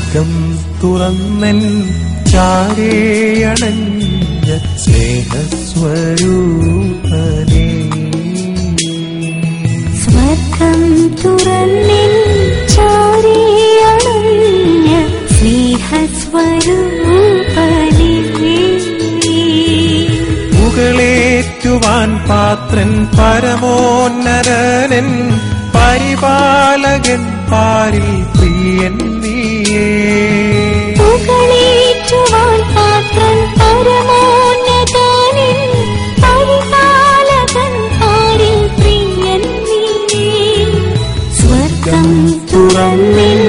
സ്വർഗം തുറന്നൻ ചാരേയണഞ്ഞ സ്നേഹസ്വരൂപനേ സ്വർഗം തുറന്നിൻ ചാരിയണഞ്ഞ സ്നേഹസ്വരൂപനേ മുകളേറ്റുവാൻ പാത്രൻ പരമോന്നരനൻ പരിപാലകൻ പാരിൽ പ്രിയൻ നീയേ പുകളേറ്റുവാൻ പാത്രൻ പരമോന്നതനിൻ പരിപാലകൻ പാരിൽ പ്രിയൻ നീ സ്വർഗം തുറന്നിൻ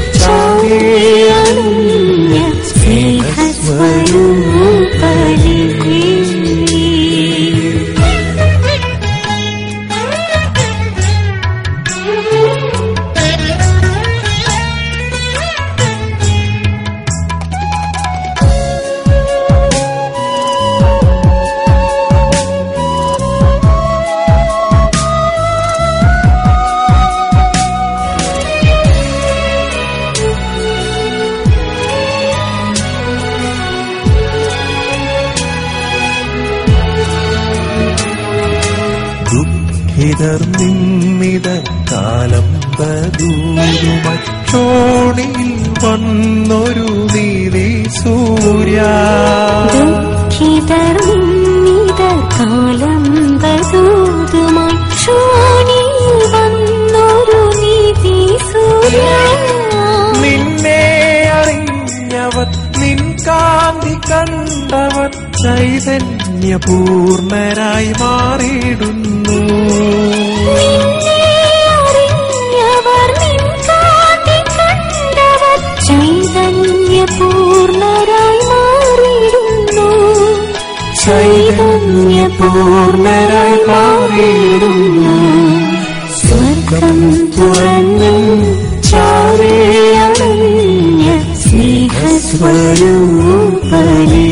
ചാരിയണഞ്ഞ ദുഃഖിതർ നിന്നിത കാലം ബദൂരുമച്ചോണിയിൽ വന്നൊരു നീതി സൂര്യ ദുഃഖിതർ നിന്നിത കാലം ബദൂതുമായി ക്ഷോണിയിൽ വന്നൊരു നീതി സൂര്യ നിന്നെ അറിഞ്ഞവർ നിൻ കാന്തി കണ്ടവർ ചൈതന്യപൂർണരായി മാറിയിടുന്നു നിന്നെ അറിഞ്ഞവർ നിൻ കാന്തി കണ്ടവർ ചൈതന്യപൂർണരായി മാറിയിടുന്നു ചൈതന്യപൂർണരായി മാറിയിടുന്നു സ്വർഗം തുറന്നു ചാരയണഞ്ഞ സ്നേഹസ്വരൂപനേ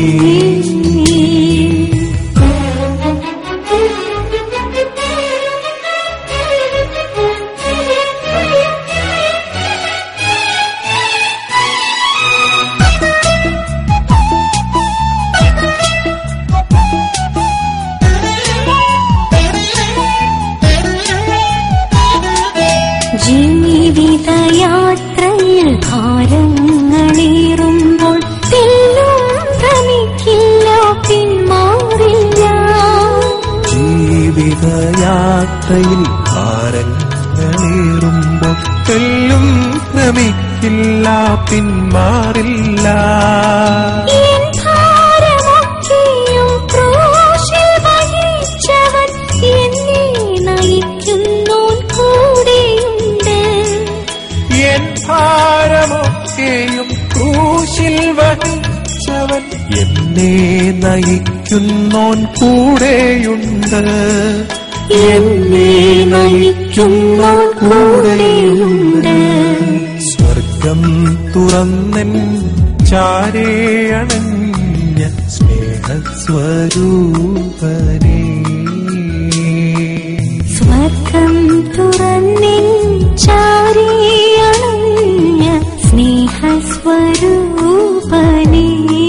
ജീവിതയാത്രയിൽ ഭാരങ്ങളേറുമ്പോൾ തെല്ലും ഭ്രമിക്കില്ല പിന്മാറില്ല ജീവിതയാത്രയിൽ ഭാരങ്ങളേറുമ്പോൾ തെല്ലും ഭ്രമിക്കില്ല പിന്മാറില്ല എൻ ഭാരമൊക്കെയും ക്രൂശിൽ വഹിച്ചവൻ എന്നെ നയിക്കുന്നോൻ കൂടെയുണ്ട് എൻ ഭാരമൊക്കെയും ക്രൂശിൽ വഹിച്ചവൻ എന്നെ നയിക്കുന്നോൻ കൂടെയുണ്ട് എന്നെ നയിക്കുന്നോൻ കൂടെയുണ്ട് സ്വർഗം തുറന്നൻ ചാരേയണഞ്ഞ സ്നേഹസ്വരൂപനേ സ്വർഗം തുറന്നിൻ ചാരിയണഞ്ഞ സ്നേഹസ്വരൂപനേ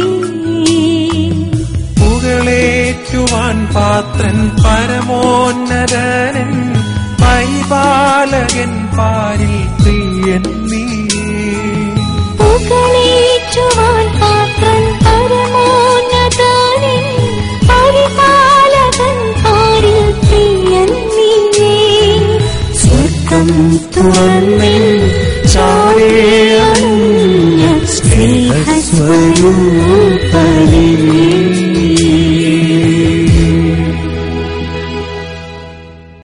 പുകളേറ്റുവാൻ പാത്രൻ പരമോന്നതനൻ പരിപാലകൻ പാരിൽ പ്രിയൻ നീയേ പുകളേറ്റുവാൻ പാത്രൻ പരമോന്നതനിൻ പരിപാലകൻ പാരിൽ പ്രിയൻ നീയേ സ്വർഗം തുറന്നിൻ ചാരേ